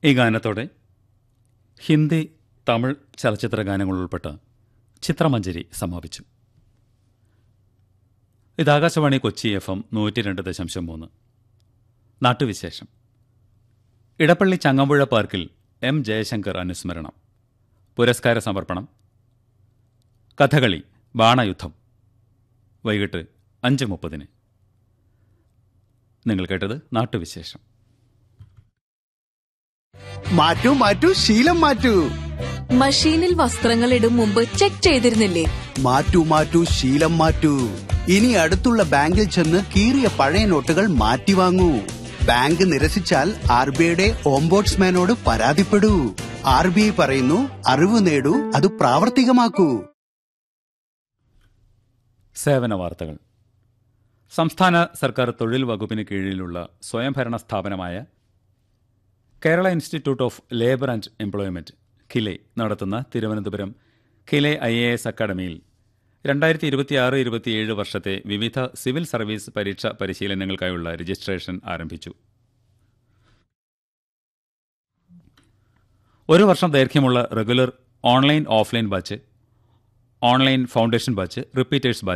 ഈ ഗാനത്തോടെ ഹിന്ദി തമിഴ് ചലച്ചിത്ര ഗാനങ്ങൾ ഉൾപ്പെട്ട ചിത്രമഞ്ജരി സമാപിച്ചു ഇത് ആകാശവാണി കൊച്ചി എഫ് എം നൂറ്റി രണ്ട് ദശാംശം മൂന്ന് നാട്ടുവിശേഷം ഇടപ്പള്ളി ചങ്ങമ്പുഴ പാർക്കിൽ എം ജയശങ്കർ അനുസ്മരണം പുരസ്കാര സമർപ്പണം കഥകളി ബാണയുദ്ധം വൈകിട്ട് അഞ്ച് മുപ്പതിന് നിങ്ങൾ കേട്ടത് നാട്ടുവിശേഷം മാറ്റൂ മാറ്റൂ ശീലം മാറ്റൂ മഷീനിൽ വസ്ത്രങ്ങൾ ഇടും മുമ്പ് ചെക്ക് ചെയ്തിരുന്നില്ലേ മാറ്റൂ മാറ്റൂ ശീലം മാറ്റൂ ഇനി അടുത്തുള്ള ബാങ്കിൽ ചെന്ന് കീറിയ പഴയ നോട്ടുകൾ മാറ്റി വാങ്ങൂ ബാങ്ക് നിരസിച്ചാൽ ആർ ബി ഐയുടെ ഓംബോട്സ്മാനോട് പരാതിപ്പെടൂ ആർ ബി ഐ പറയുന്നു അറിവ് നേടൂ അത് പ്രാവർത്തികമാക്കൂ സേവന വാർത്തകൾ സംസ്ഥാന സർക്കാർ തൊഴിൽ വകുപ്പിന് കീഴിലുള്ള സ്വയംഭരണ സ്ഥാപനമായ Kerala institute of labour and employment KILE നടത്തുന്ന Thiruvananthapuram KILE I A S അക്കാദമിയിൽ രണ്ടായിരത്തി ഇരുപത്തിയാറ് ഇരുപത്തിയേഴ് വർഷത്തെ വിവിധ സിവിൽ സർവീസ് പരീക്ഷ പരിശീലനങ്ങൾക്കായുള്ള രജിസ്ട്രേഷൻ ആരംഭിച്ചു ഒരു വർഷം ദൈർഘ്യമുള്ള regular online offline batch online foundation batch repeaters batch